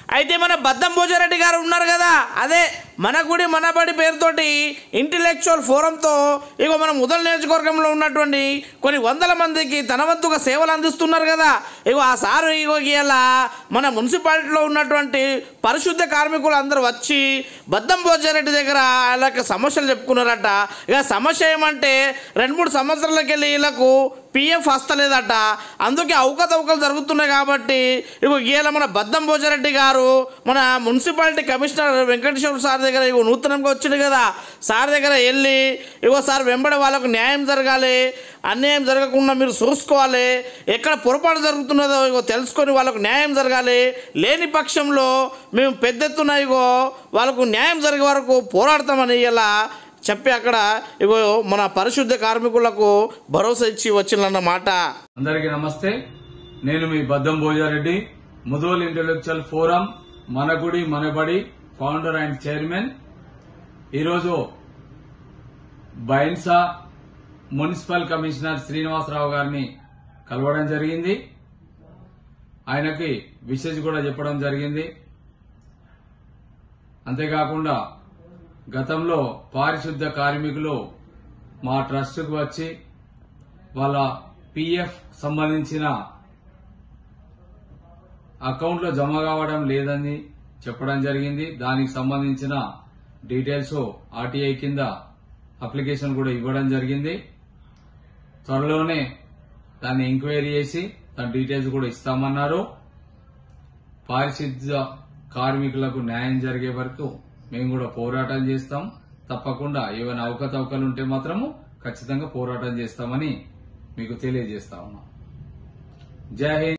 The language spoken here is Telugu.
అయితే మన బద్దం భోజారెడ్డి గారు ఉన్నారు కదా అదే మన గుడి మన బడి పేరుతోటి ఇంటలెక్చువల్ ఫోరంతో ఇగో మన ముదల నియోజకవర్గంలో ఉన్నటువంటి కొన్ని వందల మందికి తన వంతుగా సేవలు అందిస్తున్నారు కదా ఇగో ఆ సారు ఇగో ఇలా మన మున్సిపాలిటీలో ఉన్నటువంటి పరిశుద్ధ కార్మికులు అందరూ వచ్చి బద్దం భోజారెడ్డి దగ్గర వాళ్ళకి సమస్యలు చెప్పుకున్నారట ఇక సమస్య ఏమంటే రెండు మూడు సంవత్సరాలకి వెళ్ళి వీళ్ళకు పిఎఫ్ వస్తలేదట అందుకే అవకతవకలు జరుగుతున్నాయి కాబట్టి ఇగో గీల మన బద్దం భోజారెడ్డి గారు మన మున్సిపాలిటీ కమిషనర్ వెంకటేశ్వర సార్ దగ్గర ఇగో నూతనంగా వచ్చింది కదా సార్ దగ్గర వెళ్ళి ఇగో సార్ వెంబడి వాళ్ళకు న్యాయం జరగాలి అన్యాయం జరగకుండా మీరు చూసుకోవాలి ఎక్కడ పొరపాటు జరుగుతున్నదో ఇగో తెలుసుకొని వాళ్ళకు న్యాయం జరగాలి లేని పక్షంలో మేము పెద్ద ఎత్తున ఇగో వాళ్ళకు న్యాయం జరిగే వరకు పోరాడతామని ఇలా చెప్పి అక్కడ ఇగో మన పరిశుద్ధ కార్మికులకు భరోసా ఇచ్చి వచ్చిందన్నమాట అందరికీ నమస్తే నేను మీ బద్దం భోజారెడ్డి ముదోల్ ఇంటెలెక్చువల్ ఫోరం మన గుడి మన బడి ఫౌండర్ అండ్ చైర్మన్ ఈరోజు బైన్సా మున్సిపల్ కమిషనర్ శ్రీనివాసరావు గారిని కలవడం జరిగింది ఆయనకి విశేష కూడా చెప్పడం జరిగింది అంతేకాకుండా గతంలో పారిశుద్ధ కార్మికులు మా ట్రస్టుకు వచ్చి వాళ్ళ పిఎఫ్ సంబంధించిన అకౌంట్లో జమ కావడం లేదని చెప్పడం జరిగింది దానికి సంబంధించిన డీటెయిల్స్ ఆర్టీఐ కింద అప్లికేషన్ కూడా ఇవ్వడం జరిగింది త్వరలోనే దాన్ని ఎంక్వైరీ చేసి దాని డీటెయిల్స్ కూడా ఇస్తామన్నారు పారిశుద్ధ్య కార్మికులకు న్యాయం జరిగే వరకు మేము కూడా పోరాటం చేస్తాం తప్పకుండా ఏమైనా అవకతవకలు ఉంటే మాత్రము ఖచ్చితంగా పోరాటం చేస్తామని మీకు తెలియజేస్తా ఉన్నాం జై హింద్